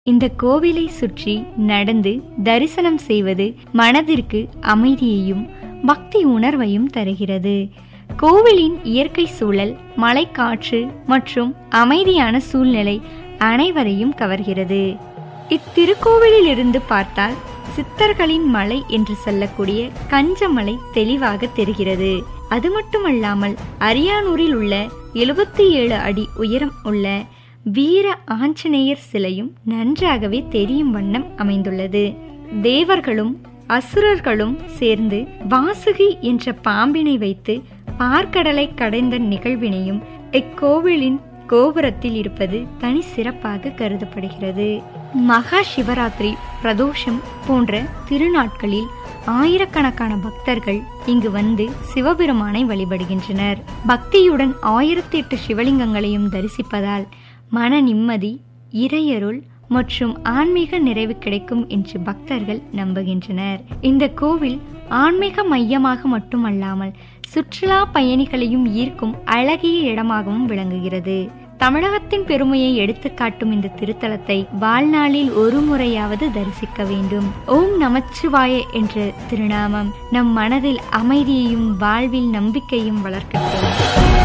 இந்த கோவிலை சுற்றி நடந்து தரிசனம் செய்வது மனதிற்கு அமைதியையும் பக்தி உணர்வையும் தருகிறது கோவிலின் இயற்கை சூழல் மலைக்காற்று மற்றும் அமைதியான சூழ்நிலை அனைவரையும் கவர்கிறது இத்திருக்கோவிலில் இருந்து பார்த்தால் சித்தர்களின் மலை என்று சொல்லக்கூடிய கஞ்சமலை தெளிவாக தெரிகிறது அது மட்டுமல்லாமல் அரியானூரில் உள்ள எழுபத்தி ஏழு அடி உயரம் உள்ள வீர ஆஞ்சநேயர் சிலையும் நன்றாகவே தெரியும் வண்ணம் அமைந்துள்ளது தேவர்களும் அசுரர்களும் சேர்ந்து வாசுகி என்ற பாம்பினை வைத்து பார்க்கடலை கடைந்த நிகழ்வினையும் இக்கோவிலின் கோபுரத்தில் இருப்பது தனி சிறப்பாக கருதப்படுகிறது மகா சிவராத்திரி பிரதோஷம் போன்ற திருநாட்களில் ஆயிரக்கணக்கான பக்தர்கள் இங்கு வந்து சிவபெருமானை வழிபடுகின்றனர் பக்தியுடன் ஆயிரத்தி எட்டு சிவலிங்கங்களையும் தரிசிப்பதால் மன நிம்மதி இறையருள் மற்றும் ஆன்மீக நிறைவு கிடைக்கும் என்று பக்தர்கள் நம்புகின்றனர் இந்த கோவில் ஆன்மீக மையமாக மட்டுமல்லாமல் சுற்றுலா பயணிகளையும் ஈர்க்கும் அழகிய இடமாகவும் விளங்குகிறது தமிழகத்தின் பெருமையை எடுத்துக்காட்டும் இந்த திருத்தலத்தை வாழ்நாளில் ஒரு முறையாவது தரிசிக்க வேண்டும் ஓம் நமச்சிவாய என்ற திருநாமம் நம் மனதில் அமைதியையும் வாழ்வில் நம்பிக்கையும் வளர்க்கட்டும்